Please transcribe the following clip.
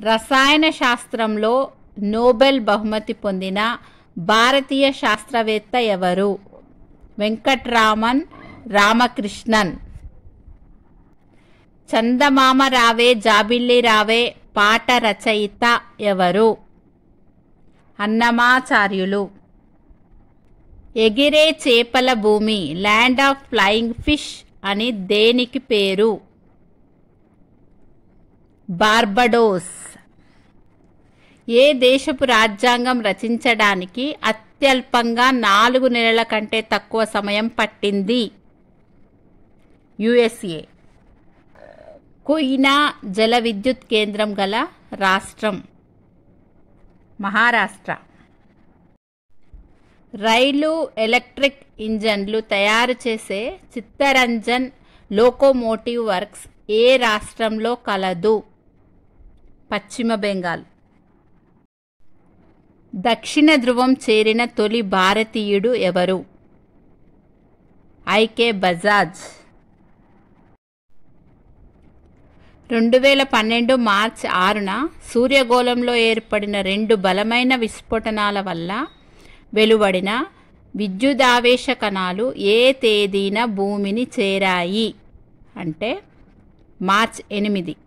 రసాయన శాస్త్రంలో నోబెల్ బహుమతి పొందిన భారతీయ శాస్త్రవేత్త ఎవరు వెంకట్రామన్ రామకృష్ణన్ చందమామ రావే జాబిల్లి రావే పాట రచయిత ఎవరు అన్నమాచార్యులు ఎగిరే చేపల భూమి ల్యాండ్ ఆఫ్ ఫ్లయింగ్ ఫిష్ అని దేనికి పేరు బార్బడోస్ ఏ దేశపు రాజ్యాంగం రచించడానికి అత్యల్పంగా నాలుగు నెలల కంటే తక్కువ సమయం పట్టింది యుఎస్ఏ కొయినా జల విద్యుత్ కేంద్రం గల రాష్ట్రం మహారాష్ట్ర రైలు ఎలక్ట్రిక్ ఇంజన్లు తయారు చేసే చిత్తరంజన్ లోకోమోటివ్ వర్క్స్ ఏ రాష్ట్రంలో కలదు పశ్చిమ బెంగాల్ దక్షిణ ధ్రువం చేరిన తొలి భారతీయుడు ఎవరు ఐకే బజాజ్ రెండు వేల పన్నెండు మార్చ్ ఆరున సూర్యగోళంలో ఏర్పడిన రెండు బలమైన విస్ఫోటనాల వల్ల వెలువడిన విద్యుదావేశ కణాలు ఏ తేదీన భూమిని చేరాయి అంటే మార్చ్ ఎనిమిది